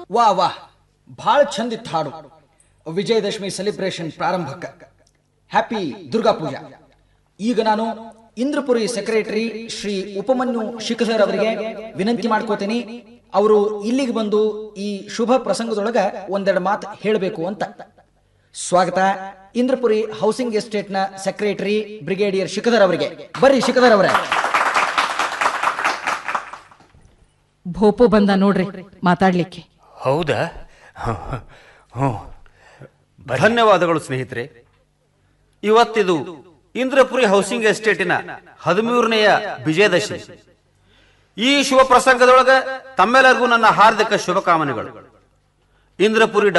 ವಾ ವಾ ಭಾಳ ಚಂದಿತ್ತು ಹಾಡು ವಿಜಯದಶಮಿ ಸೆಲೆಬ್ರೇಷನ್ ಪ್ರಾರಂಭಕ್ಕ ಹ್ಯಾಪಿ ದುರ್ಗಾ ಪೂಜಾ ಈಗ ನಾನು ಇಂದ್ರಪುರಿ ಸೆಕ್ರೆಟರಿ ಶ್ರೀ ಉಪಮನ್ಯು ಶಿಖಧರ್ ಅವರಿಗೆ ವಿನಂತಿ ಮಾಡ್ಕೋತೀನಿ ಅವರು ಇಲ್ಲಿಗೆ ಬಂದು ಈ ಶುಭ ಪ್ರಸಂಗದೊಳಗ ಒಂದೆರಡು ಮಾತು ಹೇಳಬೇಕು ಅಂತ ಸ್ವಾಗತ ಇಂದ್ರಪುರಿ ಹೌಸಿಂಗ್ ಎಸ್ಟೇಟ್ ನ ಸೆಕ್ರೆಟರಿ ಬ್ರಿಗೇಡಿಯರ್ ಶಿಖಧರ್ ಅವರಿಗೆ ಬರ್ರಿ ಶಿಖಧರ್ ಅವರೇ ಭೋಪು ಬಂದ ನೋಡ್ರಿ ಮಾತಾಡ್ಲಿಕ್ಕೆ ಹೌದಾ ಹ್ಞೂ ಧನ್ಯವಾದಗಳು ಸ್ನೇಹಿತರೆ ಇವತ್ತಿದು ಇಂದ್ರಪುರಿ ಹೌಸಿಂಗ್ ಎಸ್ಟೇಟಿನ ಹದಿಮೂರನೆಯ ವಿಜಯದಶಮಿ ಈ ಶುಭ ಪ್ರಸಂಗದೊಳಗ ತಮ್ಮೆಲ್ಲರಿಗೂ ನನ್ನ ಹಾರ್ದಿಕ ಶುಭಕಾಮನೆಗಳು ಇಂದ್ರಪುರಿ